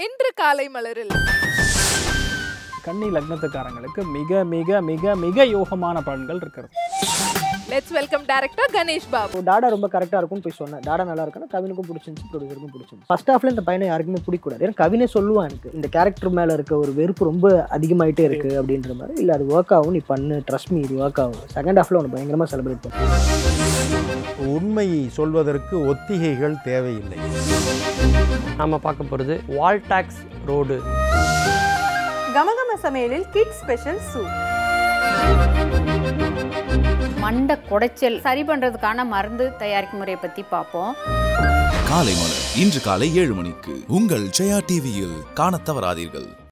இன்று காலை மலரில் கன்னி லக்னத்துக்காரங்களுக்கு மிக மிக மிக மிக யோகமான பலன்கள் இருக்கிறது let's welcome director Ganesh Babu இப்போ டாடா ரொம்ப கரெக்டாக இருக்கும்னு போய் சொன்னேன் டாடா நல்லா இருக்குன்னா கவினுக்கும் பிடிச்சிருந்துச்சு ப்ரொடியூசருக்கும் பிடிச்சிருந்துச்சு ஃபர்ஸ்ட் ஹாஃப்ல இந்த பையனை யாருக்குமே பிடிக்கூடாது ஏன்னா கவினே சொல்லுவான் எனக்கு இந்த கேரக்டர் மேலே இருக்க ஒரு வெறுப்பு ரொம்ப அதிகமாயிட்டே இருக்கு அப்படின்ற மாதிரி இல்லை அது ஒர்க் ஆகும் நீ பண்ணு ட்ரஸ்ட் மீ இது ஒர்க் ஆகும் செகண்ட் ஹாஃப்ல ஒன்று பயங்கரமாக செலிப்ரேட் பண்ணு உண்மையை சொல்வதற்கு ஒத்திகைகள் தேவையில்லை நாம பார்க்க போகிறது வால்டாக்ஸ் ரோடு கமகம சமையலில் கிட் ஸ்பெஷல் சூப் மண்டை குடைச்சல் சரி பண்றதுக்கான மருந்து தயாரிக்கும் முறையை பத்தி பார்ப்போம் காலை மலர் இன்று காலை ஏழு மணிக்கு உங்கள் ஜெயா டிவியில் காணத் தவறாதீர்கள்